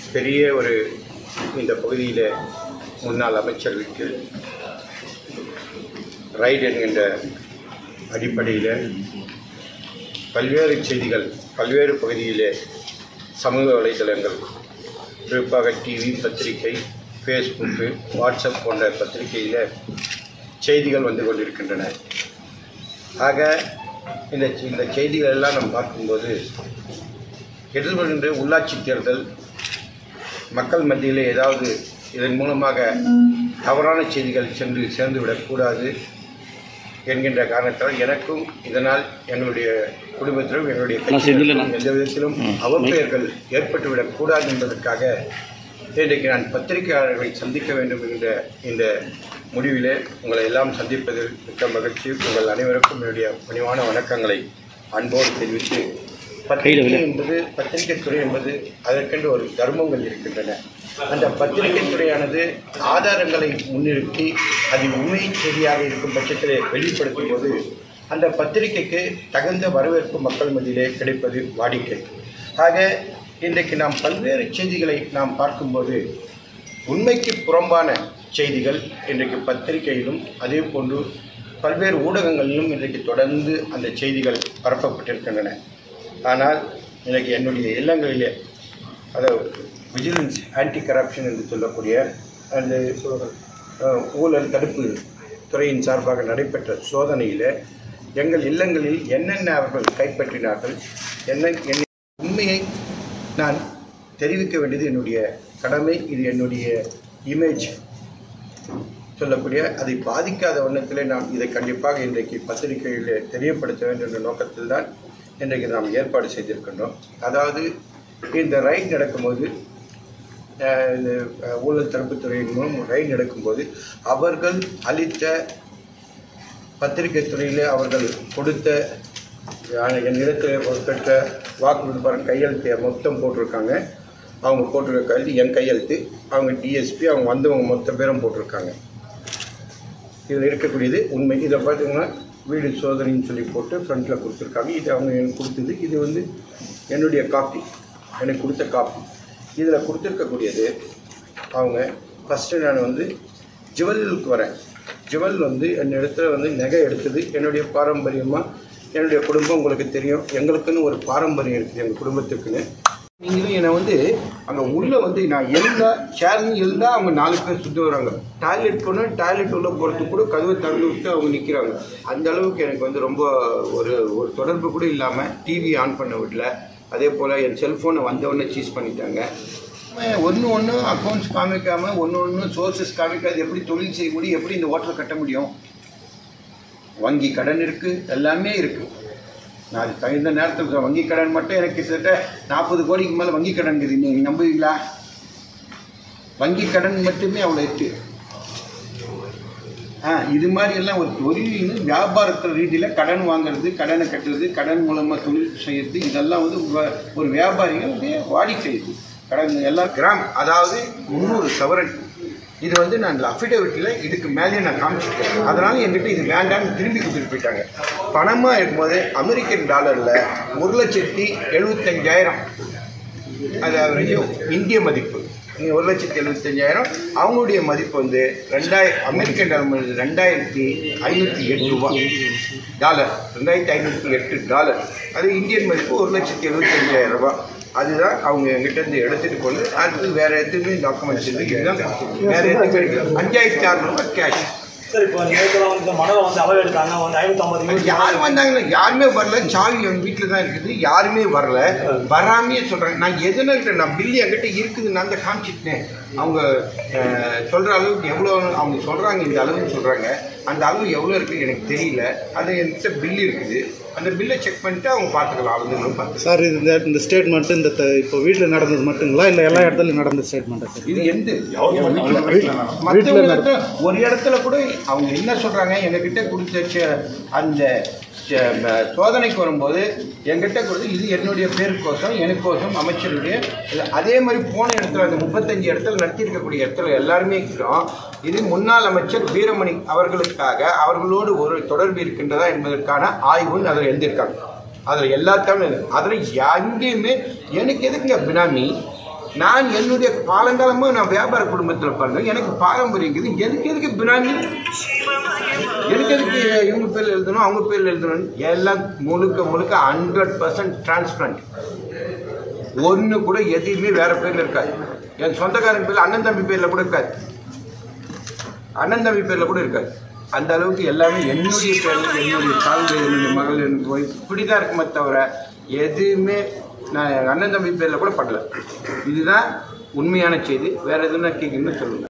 பெரிய ஒரு இந்த பகுதியில் முன்னாள் அமைச்சர் வீட்டு ரைட் என்கின்ற அடிப்படையில் பல்வேறு செய்திகள் பல்வேறு பகுதியிலே சமூக வலைதளங்கள் குறிப்பாக டிவி பத்திரிகை ஃபேஸ்புக்கு வாட்ஸ்அப் போன்ற பத்திரிகையில் செய்திகள் வந்து கொண்டிருக்கின்றன ஆக இந்த இந்த செய்திகள் எல்லாம் நாம் பார்க்கும்போது எதிர்கொள்கின்ற உள்ளாட்சி தேர்தல் மக்கள் மத்தியில் ஏதாவது இதன் மூலமாக தவறான செய்திகள் சென்று சேர்ந்து விடக்கூடாது என்கின்ற காரணத்தால் எனக்கும் இதனால் எங்களுடைய குடும்பத்திலும் எங்களுடைய கட்சியினருக்கும் எந்த விதத்திலும் அவப்பெயர்கள் ஏற்பட்டுவிடக் கூடாது என்பதற்காக இன்றைக்கு நான் பத்திரிகையாளர்களை சந்திக்க வேண்டும் என்ற இந்த முடிவிலே உங்களை எல்லாம் சந்திப்பதில் மிக்க மகிழ்ச்சி உங்கள் அனைவருக்கும் என்னுடைய பணிவான வணக்கங்களை அன்போடு தெரிவித்து பத்திரிகை என்பது பத்திரிகை துறை என்பது அதற்கென்று ஒரு தர்மங்கள் இருக்கின்றன அந்த பத்திரிகை துறையானது ஆதாரங்களை முன்னிறுத்தி அது உண்மை செய்தியாக இருக்கும் பட்சத்திலே வெளிப்படுத்தும் போது அந்த பத்திரிகைக்கு தகுந்த வரவேற்பு மக்கள் மத்தியிலே கிடைப்பது வாடிக்கை ஆக இன்றைக்கு நாம் பல்வேறு செய்திகளை நாம் பார்க்கும்போது உண்மைக்கு புறம்பான செய்திகள் இன்றைக்கு பத்திரிகையிலும் அதே போன்று பல்வேறு ஊடகங்களிலும் இன்றைக்கு தொடர்ந்து அந்த செய்திகள் பரப்பப்பட்டிருக்கின்றன ஆனால் இன்றைக்கு என்னுடைய இல்லங்களிலே அதாவது விஜிலன்ஸ் ஆன்டி கரப்ஷன் என்று சொல்லக்கூடிய அந்த அஹ், ஊழல் தடுப்பு துறையின் சார்பாக நடைபெற்ற சோதனையில் எங்கள் இல்லங்களில் என்னென்ன அவர்கள் கைப்பற்றினார்கள் என்ன என்ன உண்மையை நான் தெரிவிக்க வேண்டியது என்னுடைய கடமை இது என்னுடைய இமேஜ் சொல்லக்கூடிய அதை பாதிக்காத வண்ணத்திலே நாம் இதை கண்டிப்பாக இன்றைக்கு பத்திரிகையில் தெரியப்படுத்த வேண்டும் என்ற நோக்கத்தில் தான் இன்றைக்கு நாம் ஏற்பாடு செய்திருக்கின்றோம் அதாவது இந்த ரைட் நடக்கும்போது அஹ், இந்த அஹ், ஊழல் தடுப்புத்துறையின் மூலம் ரைட் நடக்கும்போது அவர்கள் அளித்த பத்திரிகை துறையிலே அவர்கள் கொடுத்த அஹ், என்னிடத்தில் ஒரு பெற்ற வாக்குறுதி பாருங்க கையெழுத்தை மொத்தம் போட்டிருக்காங்க அவங்க போட்டிருக்க கையெழுத்து என் கையெழுத்து அவங்க டிஎஸ்பி அவங்க வந்தவங்க மொத்த பேரும் போட்டிருக்காங்க இதில் இருக்கக்கூடியது உண்மை இதை பார்த்தீங்கன்னா வீடு சோதனைன்னு சொல்லி போட்டு ஃப்ரண்ட்டில் கொடுத்துருக்காங்க இது அவங்க எனக்கு கொடுத்தது இது வந்து என்னுடைய காப்பி எனக்கு கொடுத்த காப்பி இதில் கொடுத்துருக்கக்கூடியது அவங்க ஃபஸ்ட்டு நான் வந்து ஜுவல்லுக்கு வரேன் ஜுவல் வந்து என் இடத்துல வந்து நகை எடுத்தது என்னுடைய பாரம்பரியமாக என்னுடைய குடும்பம் உங்களுக்கு தெரியும் எங்களுக்குன்னு ஒரு பாரம்பரியம் இருக்குது எங்கள் குடும்பத்துக்குன்னு நீங்களும் என்னை வந்து அங்கே உள்ளே வந்து நான் எழுந்தா சேர்ந்து எழுந்தா அவங்க நாலு பேர் சுற்றி வராங்க டாய்லெட் போனால் டாய்லெட் உள்ள போகிறதுக்கு கூட கதவை திறந்து விட்டு அவங்க நிற்கிறாங்க அந்த அளவுக்கு எனக்கு வந்து ரொம்ப ஒரு ஒரு தொடர்பு கூட இல்லாமல் டிவி ஆன் பண்ண விடல அதே போல் என் செல்ஃபோனை வந்தவொடனே சீஸ் பண்ணிட்டாங்க ஒன்று ஒன்று அக்கௌண்ட்ஸ் காமிக்காமல் ஒன்று ஒன்று சோர்சஸ் காமிக்காது எப்படி தொழில் செய்ய முடியும் எப்படி இந்த ஹோட்டல் கட்ட முடியும் வங்கி கடன் இருக்குது எல்லாமே இருக்குது நான் தகுந்த நேரத்தில் சொல்றேன். வங்கி கடன் மட்டும் எனக்கு கிட்டத்தட்ட நாற்பது கோடிக்கு மேலே வங்கி கடன் இருக்குது நீங்கள் நம்புவீங்களா வங்கி கடன் மட்டுமே அவ்வளோ இருக்கு ஆ இது மாதிரி எல்லாம் ஒரு தொழில்னு வியாபாரத்தில் ரீதியில் கடன் வாங்குறது கடனை கட்டுறது கடன் மூலமாக தொழில் செய்யறது இதெல்லாம் வந்து வ- ஒரு வியாபாரிகள் வந்து வாடிக்கை இது கடன் எல்லாம் கிராம் அதாவது முந்நூறு சவரன் இது வந்து நான் அஃபிடவிட்டில் இதுக்கு மேலேயே நான் காமிச்சிருக்கேன் அதனால என்கிட்ட இது வேண்டாம்னு திரும்பி கொடுத்துட்டு போயிட்டாங்க பணமாக இருக்கும்போது அமெரிக்கன் டாலரில் ஒரு லட்சத்தி எழுபத்தஞ்சாயிரம் அதாவது இந்திய மதிப்பு இங்கே ஒரு லட்சத்தி எழுபத்தஞ்சாயிரம் அவங்களுடைய மதிப்பு வந்து ரெண்டாயிரம் அமெரிக்கன் டாலர் மதிப்பு ரெண்டாயிரத்தி ஐநூற்றி எட்டு ரூபா டாலர் ரெண்டாயிரத்தி ஐநூற்றி எட்டு டாலர் அது இந்தியன் மதிப்பு ஒரு லட்சத்தி எழுபத்தஞ்சாயிரம் ரூபாய் அதுதான் அவங்க எங்கிட்ட இருந்து எடுத்துட்டு கொண்டு அடுத்து வேற எதுவுமே டாக்குமெண்ட்ஸ் இல்லை இதுதான் வேற எதுவுமே இல்லை. அஞ்சாயிரத்தி அறுநூறுபா கேஷ் சார் இப்போ நேரத்தில் வந்து இந்த மணலை வந்து அளவு எடுத்தாங்க வந்து ஐநூற்றம்பது யூனிட் யார் வந்தாங்க யாருமே வரல சாவி என் வீட்டில் தான் இருக்குது யாருமே வரல வராமையே சொல்றாங்க நான் எதுன்னு நான் பில்லு என்கிட்ட இருக்குது நான் தான் காமிச்சிட்டேன் அவங்க அஹ், சொல்ற அளவுக்கு எவ்வளோ அவங்க சொல்றாங்க இந்த அளவுன்னு சொல்றாங்க அந்த அளவு எவ்வளோ இருக்குது எனக்கு தெரியல அது என்கிட்ட பில்லு இருக்குது அந்த பில்லை செக் பண்ணிட்டு அவங்க பார்த்துக்கலாம் அவங்க பார்த்து சார் இது இந்த இந்த ஸ்டேட்மெண்ட் இந்த த- இப்போ வீட்டில் நடந்தது மட்டுங்களா இல்லை எல்லா இடத்துலையும் நடந்த ஸ்டேட்மெண்ட்டா சார் இது எந்த வீட்டுல மற்றவங்க நட- இடத்துல ஒரு இடத்துல கூட அவங்க என்ன சொல்றாங்க எங்ககிட்ட கொடுத்த ச- அந்த ச- ம- சோதனைக்கு வரும்போது என்கிட்ட கொடுத்து இது என்னுடைய பேருக்கோசம் எனக்கோசம் அமைச்சருடைய இது அதே மாதிரி போன இடத்துல அந்த முப்பத்தஞ்சு இடத்துல நடத்தி இருக்கக்கூடிய இடத்துல எல்லாருமே இருக்கிறோம் இது முன்னாள் அமைச்சர் வீரமணி அவர்களுக்காக அவர்களோடு ஒரு தொடர்பு இருக்கின்றதா என்பதற்கான ஆய்வுன்னு அதில் எழுதியிருக்காங்க அதில் எல்லாத்தையும் அதில் எங்கேயுமே எனக்கு எதுக்குங்க பினாமி நான் என்னுடைய காலங்காலமாக நான் வியாபார குடும்பத்தில் பிறந்தேன் எனக்கு பாரம்பரியம் இருக்குது எதுக்கு எதுக்கு பினாமி எதுக்கு எதுக்கு இவங்க பேரில் எழுதணும் அவங்க பேரில் எழுதணும் எல்லாம் முழுக்க முழுக்க ஹண்ட்ரட் பர்சன்ட் டிரான்ஸ்பரண்ட் ஒன்று கூட எதையுமே வேற பேரில் இருக்காது என் சொந்தக்காரன் பேரில் அண்ணன் தம்பி பேரில் கூட இருக்காது அண்ணன் தம்பி பேரில் கூட இருக்காது அந்த அளவுக்கு எல்லாமே என்னுடைய பேரில் என்னுடைய தாழ்வு என்னுடைய மகள் என்னுடைய இப்படி தான் இருக்குமே தவிர எதுவுமே நான் என் அண்ணன் தம்பி பேரில் கூட படல இதுதான் உண்மையான செய்தி வேற எதுவும் நான் கேட்கணும்னு சொல்லுங்க